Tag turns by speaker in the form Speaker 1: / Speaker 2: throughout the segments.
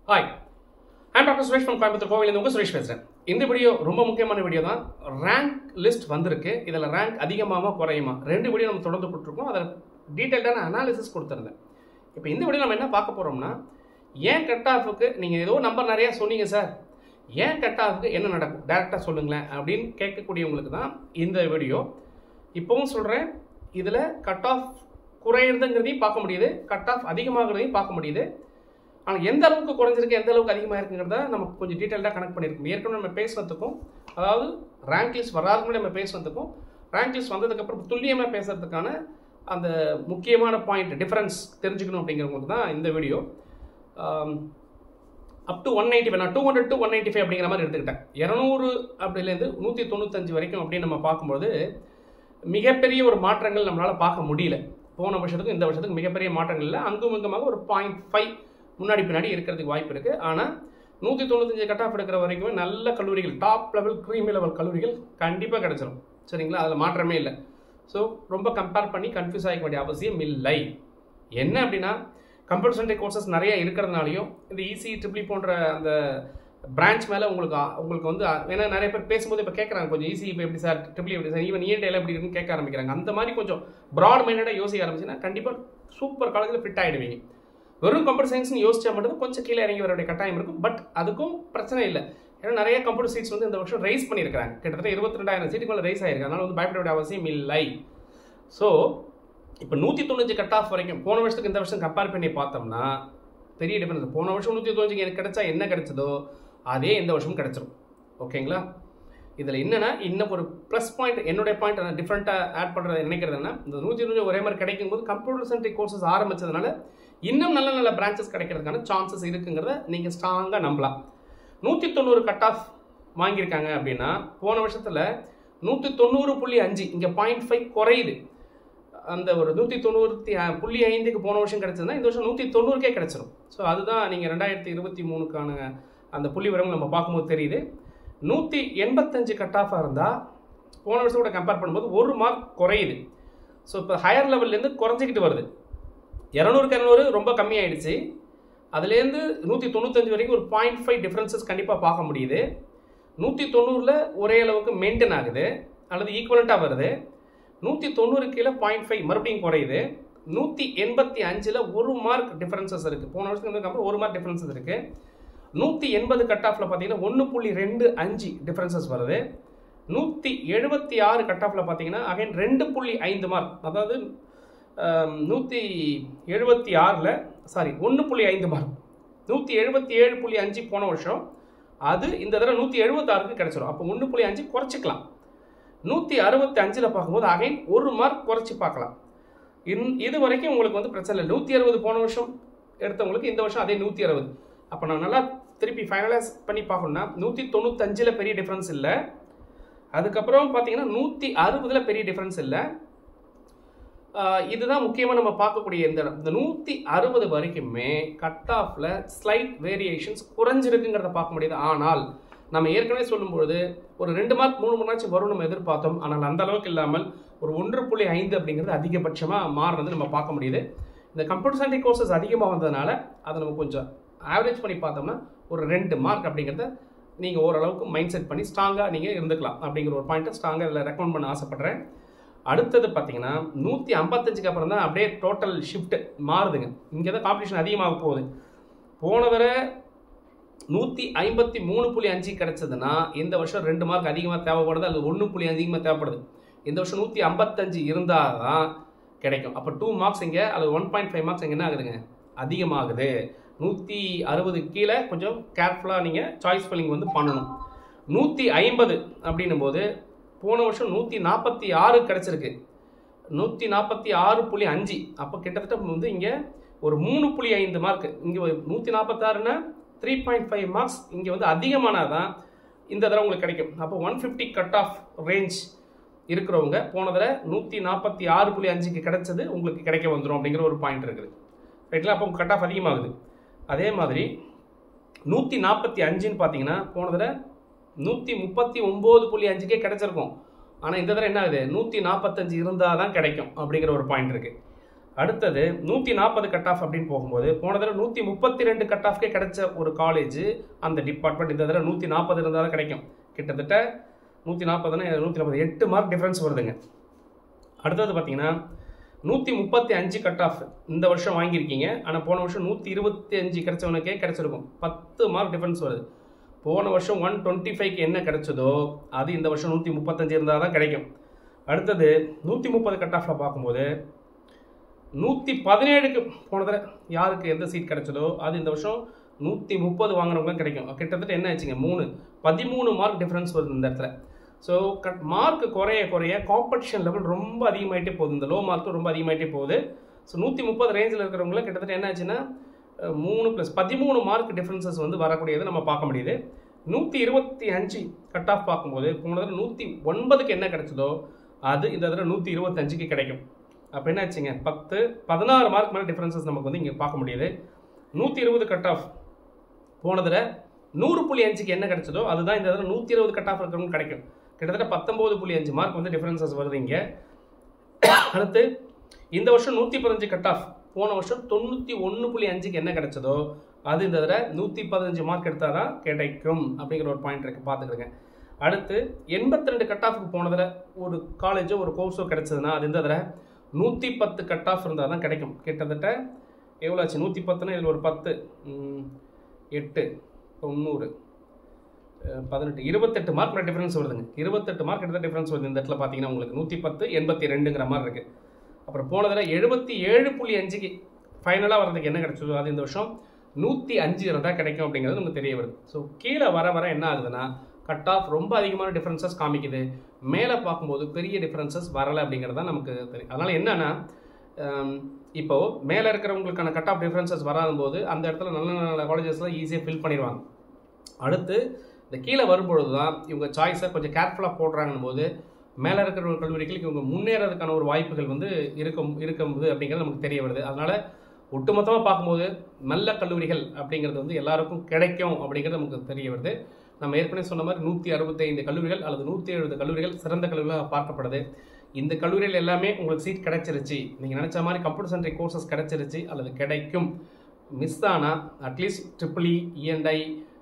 Speaker 1: Hi I'm doctor Suresh from Coimbatore கோவிலேருந்து உங்கள் சுரேஷ் பேசுகிறேன் இந்த வீடியோ ரொம்ப முக்கியமான வீடியோ தான் ரேங்க் லிஸ்ட் வந்திருக்கு இதில் ரேங்க் அதிகமாகுமா குறையுமா ரெண்டு வீடியோ நம்ம தொடர்ந்து போட்டிருக்கோம் அதில் டீட்டெயில்டான அனாலிசிஸ் கொடுத்துருந்தேன் இப்போ இந்த வீடியோ நம்ம என்ன பார்க்க போகிறோம்னா ஏன் கட் ஆஃபுக்கு நீங்கள் ஏதோ நம்பர் நிறையா சொன்னீங்க சார் ஏன் கட் ஆஃபுக்கு என்ன நடக்கும் டேரெக்டாக சொல்லுங்களேன் அப்படின்னு கேட்கக்கூடியவங்களுக்கு தான் இந்த வீடியோ இப்போவும் சொல்கிறேன் இதில் கட் ஆஃப் குறையிறதுங்கிறதையும் பார்க்க முடியுது கட் ஆஃப் அதிகமாகிறதையும் பார்க்க முடியுது ஆனால் எந்த அளவுக்கு குறைஞ்சிருக்கு எந்த அளவுக்கு அதிகமாக இருக்குங்கிறத நம்ம கொஞ்சம் டீட்டெயில்டாக கனெக்ட் பண்ணியிருக்கோம் ஏற்கனவே நம்ம பேசுனதுக்கும் அதாவது ரேங்க் லிஸ்ட் வராதுக்கு முன்னாடி நம்ம பேசுனதுக்கும் ரேங்க் லிஸ்ட் வந்ததுக்கப்புறம் துல்லியமாக பேசுறதுக்கான அந்த முக்கியமான பாயிண்ட் டிஃபரன்ஸ் தெரிஞ்சுக்கணும் அப்படிங்கிறவங்களுக்கு தான் இந்த video up to one ninety five நான் two hundred to one ninety five அப்படிங்கிற மாதிரி எடுத்துக்கிட்டேன் இரநூறு அப்படிலேருந்து நூற்றி தொண்ணூத்தஞ்சு வரைக்கும் அப்படின்னு நம்ம பார்க்கும்போது மிகப்பெரிய ஒரு மாற்றங்கள் நம்மளால் பார்க்க முடியல போன வருஷத்துக்கும் இந்த வருஷத்துக்கு மிகப்பெரிய மாற்றங்கள் இல்லை அங்கும் இங்குமாக ஒரு பாயிண்ட் ஃபைவ் முன்னாடி பின்னாடி இருக்கிறதுக்கு வாய்ப்பு இருக்குது ஆனால் நூற்றி தொண்ணூத்தஞ்சு கட் ஆஃப் எடுக்கிற வரைக்குமே நல்ல கல்லூரிகள் டாப் லெவல் க்ரீமி லெவல் கல்லூரிகள் கண்டிப்பாக கிடச்சிரும் சரிங்களா அதில் மாற்றமே இல்லை ஸோ ரொம்ப கம்பேர் பண்ணி கன்ஃபியூஸ் ஆகிக்க வேண்டிய அவசியம் இல்லை என்ன அப்படின்னா கம்ப்யூட்டர் சென்ட்ரிக் கோர்சஸ் நிறைய இருக்கிறதுனாலையும் இந்த இசி ட்ரிபிளி போன்ற அந்த பிரான்ச் மேலே உங்களுக்கு ஆ- உங்களுக்கு வந்து ஆ- ஏன்னா நிறைய பேர் பேசும்போது இப்போ கேட்குறாங்க கொஞ்சம் ஈஸி இப்போ எப்படி சார் ட்ரிபிளி எப்படி சார் ஈவன் இஎன்டிஎல் எப்படி இருக்குன்னு கேட்க ஆரம்பிக்கிறாங்க அந்த மாதிரி கொஞ்சம் ப்ராட் மைண்டடாக யோசிக்க ஆரம்பிச்சுன்னா கண்டிப்பாக சூப்பர் காலேஜில் ஃபிட் ஆகிடுவீங்க வெறும் கம்ப்யூட்டர் சயின்ஸ்னு யோசிச்சா மட்டும் கொஞ்சம் கீழே இறங்கி வரக்கூடிய கட்டாயம் இருக்கும் பட் அதுக்கும் பிரச்சனை இல்லை ஏன்னா நிறைய கம்ப்யூட்டர் சீட்ஸ் வந்து இந்த வருஷம் ரைஸ் பண்ணியிருக்காங்க கிட்டத்தட்ட இருபத்தி ரெண்டாயிரம் சீட்டுக்கு மேலே ரைஸ் ஆயிருக்கு அதனால வந்து பயப்பட வேண்டிய அவசியம் இல்லை ஸோ இப்போ நூற்றி தொண்ணூற்றி கட் ஆஃப் வரைக்கும் போன வருஷத்துக்கு இந்த வருஷம் கம்பேர் பண்ணி பார்த்தோம்னா பெரிய டிஃபரன்ஸ் போன வருஷம் நூற்றி தொண்ணூற்றி எனக்கு கிடைச்சா என்ன கிடைச்சதோ அதே இந்த வருஷமும் கிடைச்சிரும் ஓகேங்களா இதில் என்னன்னா இன்னும் ஒரு ப்ளஸ் பாயிண்ட் என்னுடைய பாயிண்ட் நான் டிஃப்ரெண்ட்டாக ஆட் பண்ணுறது நினைக்கிறதுனா இந்த நூற்றி தொண்ணூறு ஒரே மாதிரி கிடைக்கும் போது கம்ப்யூட்டர் சென்ட்ரிக் கோர்சஸ் ஆரம்பிச்சதுனால இன்னும் நல்ல நல்ல பிரான்ச்சஸ் கிடைக்கிறதுக்கான சான்சஸ் இருக்குங்கிறத நீங்கள் ஸ்ட்ராங்காக நம்பலாம் நூற்றி தொண்ணூறு கட் ஆஃப் வாங்கியிருக்காங்க அப்படின்னா போன வருஷத்தில் நூற்றி தொண்ணூறு புள்ளி அஞ்சு இங்கே பாயிண்ட் ஃபைவ் குறையுது அந்த ஒரு நூற்றி தொண்ணூற்றி புள்ளி ஐந்துக்கு போன வருஷம் கிடைச்சதுன்னா இந்த வருஷம் நூற்றி தொண்ணூறுக்கே கிடைச்சிரும் ஸோ அதுதான் நீங்கள் ரெண்டாயிரத்தி இருபத்தி மூணுக்கான அந்த புள்ளி விவரங்கள் நம்ம பார்க்கும்போது தெரியுது நூற்றி எண்பத்தஞ்சு கட் ஆஃபாக இருந்தால் போன வருஷத்தோட கம்பேர் பண்ணும்போது ஒரு மார்க் குறையுது ஸோ இப்போ ஹையர் லெவல்லேருந்து குறைஞ்சிக்கிட்டு வருது இரநூறுக்கு இரநூறு ரொம்ப கம்மியாயிடுச்சு அதுலேருந்து நூற்றி தொண்ணூத்தஞ்சு வரைக்கும் ஒரு பாயிண்ட் ஃபைவ் டிஃப்ரென்சஸ் கண்டிப்பாக பார்க்க முடியுது நூற்றி தொண்ணூறில் ஒரே அளவுக்கு மெயின்டைன் ஆகுது அல்லது ஈக்குவலண்ட்டாக வருது நூற்றி தொண்ணூறு கீழே பாயிண்ட் ஃபைவ் மறுபடியும் குறையுது நூற்றி எண்பத்தி அஞ்சில் ஒரு மார்க் டிஃப்ரென்சஸ் இருக்குது போன வருஷத்துக்கு அப்புறம் ஒரு மார்க் டிஃப்ரென்சஸ் இருக்குது நூற்றி எண்பது கட் ஆஃபில் பார்த்தீங்கன்னா ஒன்று புள்ளி ரெண்டு அஞ்சு டிஃப்ரென்சஸ் வருது நூற்றி எழுபத்தி ஆறு கட் ஆஃபில் பார்த்தீங்கன்னா அகைன் ரெண்டு புள்ளி ஐந்து மார்க் அதாவது நூற்றி எழுபத்தி ஆறில் சாரி ஒன்று புள்ளி ஐந்து மார்க் நூற்றி எழுபத்தி ஏழு புள்ளி அஞ்சு போன வருஷம் அது இந்த தடவை நூற்றி எழுபத்தாறுக்கு கிடைச்சிரும் அப்போ ஒன்று புள்ளி அஞ்சு குறைச்சிக்கலாம் நூற்றி அறுபத்தி அஞ்சில் பார்க்கும்போது அகைன் ஒரு மார்க் குறைச்சி பார்க்கலாம் இன் இது வரைக்கும் உங்களுக்கு வந்து பிரச்சனை இல்லை நூற்றி அறுபது போன வருஷம் எடுத்தவங்களுக்கு இந்த வருஷம் அதே நூற்றி அறுபது அப்போ நான் நல்லா திருப்பி ஃபைனலைஸ் பண்ணி பார்க்கணும்னா நூற்றி தொண்ணூத்தஞ்சில் பெரிய டிஃப்ரென்ஸ் இல்லை அதுக்கப்புறம் பார்த்தீங்கன்னா நூற்றி அறுபதில் பெரிய டிஃப்ரென்ஸ் இல்லை ஆஹ் இதுதான் முக்கியமாக நம்ம பார்க்கக்கூடிய இந்த இடம். இந்த நூற்றி அறுபது வரைக்குமே கட் ஆஃபில் ஸ்லைட் வேரியேஷன்ஸ் குறைஞ்சிருக்குங்கிறத பார்க்க முடியுது ஆனால் நம்ம ஏற்கனவே சொல்லும்பொழுது ஒரு ரெண்டு மார்க் மூணு மார்க் வரும் நம்ம எதிர்பார்த்தோம் ஆனால் அந்த அளவுக்கு இல்லாமல் ஒரு ஒன்று புள்ளி ஐந்து அப்படிங்கிறது அதிகபட்சமாக மாறினது நம்ம பார்க்க முடியுது இந்த கம்ப்யூட்டர் சயின்டிக் கோர்சஸ் அதிகமாக வந்ததுனால அதை நம்ம கொஞ்சம் ஆவரேஜ் பண்ணி பார்த்தோம்னா ஒரு ரெண்டு மார்க் அப்படிங்கிறத நீங்கள் ஓரளவுக்கு மைண்ட் செட் பண்ணி ஸ்ட்ராங்காக நீங்கள் இருந்துக்கலாம் அப்படிங்கிற ஒரு பாயிண்ட்டை ஸ்ட்ராங்காக இதில் ரெக்கமெண்ட் பண்ண ஆசைப்பட்றேன் அடுத்தது பார்த்தீங்கன்னா நூற்றி ஐம்பத்தஞ்சுக்கு அப்புறம் தான் அப்படியே டோட்டல் ஷிஃப்ட் மாறுதுங்க இங்கே தான் காம்படிஷன் அதிகமாக போகுது போன தடவை நூற்றி ஐம்பத்தி மூணு புள்ளி அஞ்சு கிடச்சதுன்னா இந்த வருஷம் ரெண்டு மார்க் அதிகமாக தேவைப்படுது அல்லது ஒன்று புள்ளி அதிகமாக தேவைப்படுது இந்த வருஷம் நூற்றி ஐம்பத்தஞ்சு இருந்தால் தான் கிடைக்கும் அப்போ டூ மார்க்ஸ் இங்கே அல்லது ஒன் பாயிண்ட் ஃபைவ் மார்க்ஸ் இங்கே என்ன ஆகுதுங்க அதிகமாகுது நூற்றி அறுபது கீழே கொஞ்சம் கேர்ஃபுல்லாக நீங்கள் சாய்ஸ் ஃபில்லிங் வந்து பண்ணணும் நூற்றி ஐம்பது அப்படின்னும் போது போன வருஷம் நூற்றி நாற்பத்தி ஆறு கிடச்சிருக்கு நூற்றி நாற்பத்தி ஆறு புள்ளி அஞ்சு அப்போ கிட்டத்தட்ட வந்து இங்கே ஒரு மூணு புள்ளி ஐந்து மார்க் இங்கே நூற்றி நாற்பத்தாறுனா த்ரீ பாயிண்ட் ஃபைவ் மார்க்ஸ் இங்கே வந்து அதிகமானால் தான் இந்த தடவை உங்களுக்கு கிடைக்கும் அப்போ one fifty cut off range இருக்கிறவங்க போன தடவை நூற்றி நாற்பத்தி ஆறு புள்ளி அஞ்சுக்கு கிடைச்சது உங்களுக்கு கிடைக்க வந்துடும் அப்படிங்கிற ஒரு பாயிண்ட் இருக்குது ரைட்டில் அப்போ கட் ஆஃப் அதிகமாகுது அதே மாதிரி நூற்றி நாற்பத்தி அஞ்சுன்னு பார்த்தீங்கன்னா போன தடவை நூற்றி முப்பத்தி ஒம்பது புள்ளி அஞ்சுக்கே கிடைச்சிருக்கும் ஆனால் இந்த தடவை என்ன ஆகுது நூற்றி நாற்பத்தஞ்சு இருந்தால் தான் கிடைக்கும் அப்படிங்கிற ஒரு பாயிண்ட் இருக்குது அடுத்தது நூற்றி நாற்பது கட் ஆஃப் அப்படின்னு போகும்போது போன தடவை நூற்றி முப்பத்தி ரெண்டு கட் ஆஃப்கே கிடைச்ச ஒரு காலேஜ் அந்த டிபார்ட்மெண்ட் இந்த தடவை நூற்றி நாற்பது இருந்தால் தான் கிடைக்கும் கிட்டத்தட்ட நூற்றி நாற்பதுன்னா நூற்றி நாற்பது எட்டு மார்க் டிஃப்ரென்ஸ் வருதுங்க அடுத்தது பார்த்தீங்கன்னா நூற்றி முப்பத்தி அஞ்சு கட் ஆஃப் இந்த வருஷம் வாங்கியிருக்கீங்க ஆனால் போன வருஷம் நூற்றி இருபத்தி அஞ்சு கிடைச்சவனுக்கே கிடைச்சிருக்கும் பத்து மார்க் டிஃப்ரென்ஸ் வருது போன வருஷம் ஒன் டுவெண்ட்டி ஃபைவ்க்கு என்ன கிடைச்சதோ அது இந்த வருஷம் நூற்றி முப்பத்தஞ்சு இருந்தால் தான் கிடைக்கும் அடுத்தது நூற்றி முப்பது கட் ஆஃபில் பார்க்கும்போது நூற்றி பதினேழுக்கு போன தடவை யாருக்கு எந்த சீட் கிடைச்சதோ அது இந்த வருஷம் நூற்றி முப்பது வாங்குறவங்க கிடைக்கும் கிட்டத்தட்ட என்ன ஆச்சுங்க மூணு பதிமூணு மார்க் டிஃப்ரென்ஸ் வருது இந்த இடத்துல ஸோ கட் மார்க் குறைய குறைய காம்படிஷன் லெவல் ரொம்ப அதிகமாகிட்டே போகுது இந்த லோ மார்க்கும் ரொம்ப அதிகமாகிட்டே போகுது ஸோ நூற்றி முப்பது ரேஞ்சில் இருக்கிறவங்கள கிட்டத்தட்ட என்ன ஆச்சுன்னா அஹ், மூணு ப்ளஸ் பதிமூணு மார்க் டிஃப்ரென்சஸ் வந்து வரக்கூடியது நம்ம பார்க்க முடியுது நூற்றி இருபத்தி அஞ்சு கட் ஆஃப் பார்க்கும்போது போன தடவை நூற்றி ஒன்பதுக்கு என்ன கிடைச்சதோ அது இந்த தடவை நூற்றி இருபத்தஞ்சுக்கு கிடைக்கும் அப்போ என்ன ஆச்சுங்க பத்து பதினாறு மார்க் மேலே டிஃப்ரென்சஸ் நமக்கு வந்து இங்கே பார்க்க முடியுது நூற்றி இருபது கட் ஆஃப் போனதில் நூறு புள்ளி அஞ்சுக்கு என்ன கிடைச்சதோ அதுதான் இந்த தடவை நூற்றி இருபது கட் ஆஃப் இருக்கிறவங்க கிடைக்கும் கிட்டத்தட்ட பத்தொம்போது புள்ளி அஞ்சு மார்க் வந்து டிஃப்ரென்சஸ் வருது இங்கே அடுத்து இந்த வருஷம் நூற்றி பதினஞ்சு கட் ஆஃப் போன வருஷம் தொண்ணூற்றி ஒன்று புள்ளி அஞ்சுக்கு என்ன கிடைச்சதோ அது இந்த தடவை நூற்றி பதினஞ்சு மார்க் எடுத்தால் தான் கிடைக்கும் அப்படிங்கிற ஒரு பாயிண்ட் இருக்குது பார்த்துக்கிடுங்க அடுத்து எண்பத்தி ரெண்டு கட் ஆஃபுக்கு போனதில் ஒரு காலேஜோ ஒரு கோர்ஸோ கிடைச்சதுன்னா அது இந்த தடவை நூற்றி பத்து கட் ஆஃப் இருந்தால் தான் கிடைக்கும் கிட்டத்தட்ட எவ்வளோ ஆச்சு நூற்றி பத்துனா இதில் ஒரு பத்து ம், எட்டு தொண்ணூறு அஹ், பதினெட்டு இருபத்தெட்டு மார்க் டிஃபரன்ஸ் வருதுங்க இருபத்தெட்டு மார்க் எடுத்த டிஃபரன்ஸ் வருது இந்த இடத்துல பார்த்தீங்கன்னா உங்களுக்கு நூற்றி பத்து எண்பத்தி ரெண்டுங்கிற மாதிரி இருக்குது அப்புறம் போன தடவை எழுபத்தி ஏழு புள்ளி அஞ்சுக்கு ஃபைனலாக வர்றதுக்கு என்ன கிடைச்சதோ அது இந்த வருஷம் நூற்றி அஞ்சு இருந்தால் கிடைக்கும் அப்படிங்கிறது நமக்கு தெரிய வருது ஸோ கீழே வர வர என்ன ஆகுதுன்னா கட் ஆஃப் ரொம்ப அதிகமான டிஃப்ரென்சஸ் காமிக்குது மேலே பார்க்கும்போது பெரிய டிஃப்ரென்சஸ் வரலை அப்படிங்கிறது தான் நமக்கு தெரியும் அதனால் என்னன்னா ஹம், இப்போ மேலே இருக்கிறவங்களுக்கான கட் ஆஃப் டிஃப்ரென்சஸ் வராத போது அந்த இடத்துல நல்ல நல்ல காலேஜஸ்லாம் ஈஸியாக ஃபில் பண்ணிடுவாங்க அடுத்து இந்த கீழே வரும்பொழுது தான் இவங்க சாய்ஸை கொஞ்சம் கேர்ஃபுல்லாக போடுறாங்கன்னு போது மேலே இருக்கிற ஒரு கல்லூரிகளுக்கு இவங்க முன்னேறதுக்கான ஒரு வாய்ப்புகள் வந்து இருக்கும் இருக்கும்போது அப்படிங்கிறது நமக்கு தெரிய வருது அதனால் ஒட்டுமொத்தமாக பார்க்கும்போது நல்ல கல்லூரிகள் அப்படிங்கிறது வந்து எல்லாருக்கும் கிடைக்கும் அப்படிங்கிறது நமக்கு தெரிய வருது நம்ம ஏற்கனவே சொன்ன மாதிரி நூற்றி அறுபத்தைந்து கல்லூரிகள் அல்லது நூற்றி எழுபது கல்லூரிகள் சிறந்த கல்லூரிகளாக பார்க்கப்படுது இந்த கல்லூரிகள் எல்லாமே உங்களுக்கு சீட் கிடைச்சிருச்சு நீங்கள் நினச்ச மாதிரி கம்ப்யூட்டர் சென்ட்ரிக் கோர்சஸ் கிடைச்சிருச்சு அல்லது கிடைக்கும் மிஸ் ஆனால் அட்லீஸ்ட் ட்ரிபிள் இ இஎன்ஐ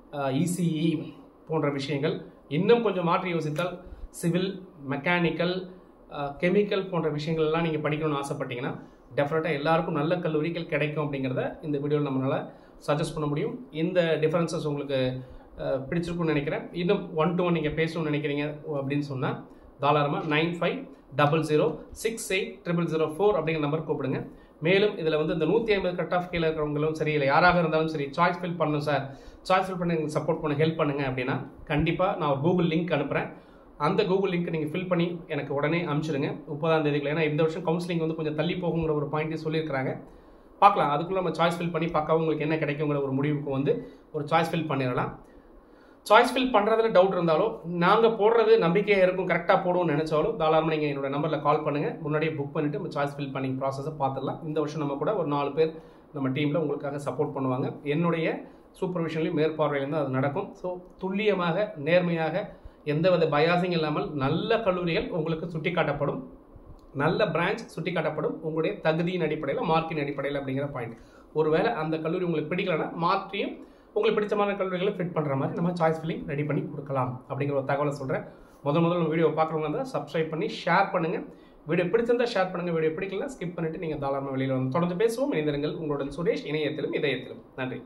Speaker 1: இசிஇ போன்ற விஷயங்கள் இன்னும் கொஞ்சம் மாற்றி யோசித்தால் சிவில் மெக்கானிக்கல் கெமிக்கல் போன்ற விஷயங்கள் எல்லாம் நீங்கள் படிக்கணும்னு ஆசைப்பட்டீங்கன்னா டெஃபினட்டாக எல்லாருக்கும் நல்ல கல்லூரிகள் கிடைக்கும் அப்படிங்கிறத இந்த வீடியோவில் நம்மளால் சஜஸ்ட் பண்ண முடியும் இந்த டிஃபரன்சஸ் உங்களுக்கு அஹ், பிடிச்சிருக்கும்னு நினைக்கிறேன் இன்னும் ஒன் டு ஒன் நீங்கள் பேசணும்னு நினைக்கிறீங்க அப்படின்னு சொன்னால் தாராளமாக nine five double zero six eight triple zero four அப்படிங்கிற நம்பர் கூப்பிடுங்க மேலும் இதில் வந்து இந்த நூற்றி ஐம்பது கட் ஆஃப் கீழே இருக்கிறவங்களும் சரி இல்லை யாராக இருந்தாலும் சரி சாய்ஸ் ஃபில் பண்ணணும் சார் சாய்ஸ் ஃபில் பண்ணி எங்களுக்கு சப்போர்ட் பண்ண ஹெல்ப் பண்ணுங்க அப்படின்னா கண்டிப்பாக நான் ஒரு கூகுள் லிங்க் அனுப்புகிறேன் அந்த கூகுள் லிங்க் நீங்கள் ஃபில் பண்ணி எனக்கு உடனே அனுப்பிச்சிடுங்க முப்பதாம் தேதிக்குள்ள ஏன்னா இந்த வருஷம் கவுன்சிலிங் வந்து கொஞ்சம் தள்ளி போகுங்கிற ஒரு பாயிண்ட்டே சொல்லியிருக்கிறாங்க பார்க்கலாம் அதுக்குள்ளே நம்ம சாய்ஸ் ஃபில் பண்ணி பார்க்க உங்களுக்கு என்ன கிடைக்குங்கிற ஒரு முடிவுக்கு வந்து ஒரு சாய்ஸ் ஃபில் பண்ணிடலாம் சாய்ஸ் ஃபில் பண்ணுறதுல டவுட் இருந்தாலும் நாங்கள் போடுறது நம்பிக்கையாக இருக்கும் கரெக்டாக போடுவோம்னு நினச்சாலும் தாராளமாக நீங்கள் என்னோட நம்பரில் கால் பண்ணுங்கள் முன்னாடியே புக் பண்ணிவிட்டு நம்ம சாய்ஸ் ஃபில் பண்ணி ப்ராசஸை பார்த்துடலாம் இந்த வருஷம் நம்ம கூட ஒரு நாலு பேர் நம்ம டீமில் உங்களுக்காக சப்போர்ட் பண்ணுவாங்க என்னுடைய சூப்பர்விஷன்லையும் மேற்பார்வையிலேருந்து அது நடக்கும் ஸோ துல்லியமாக நேர்மையாக எந்தவித பயாசிங் இல்லாமல் நல்ல கல்லூரிகள் உங்களுக்கு சுட்டிக்காட்டப்படும் நல்ல பிரான்ச் சுட்டிக்காட்டப்படும் உங்களுடைய தகுதியின் அடிப்படையில் மார்க்கின் அடிப்படையில் அப்படிங்கிற பாயிண்ட் ஒருவேளை அந்த கல்லூரி உங்களுக்கு பிடிக்கலன்னா மாற்றியும் உங்களுக்கு பிடிச்சமான கல்லூரிகளை ஃபிட் பண்ணுற மாதிரி நம்ம சாய்ஸ் ஃபில்லிங் ரெடி பண்ணி கொடுக்கலாம் அப்படிங்கிற ஒரு தகவலை சொல்கிறேன் முதல் முதல்ல வீடியோ பார்க்குறவங்க இருந்தால் சப்ஸ்கிரைப் பண்ணி ஷேர் பண்ணுங்கள் வீடியோ பிடிச்சிருந்தா ஷேர் பண்ணுங்கள் வீடியோ பிடிக்கலனா ஸ்கிப் பண்ணிட்டு நீங்கள் தாராளமாக வெளியில் வந்து தொடர்ந்து பேசுவோம் இணைந்திருங்கள் உங்களுடன் சுரேஷ் இணையத்திலும் இதயத்திலும் நன்றி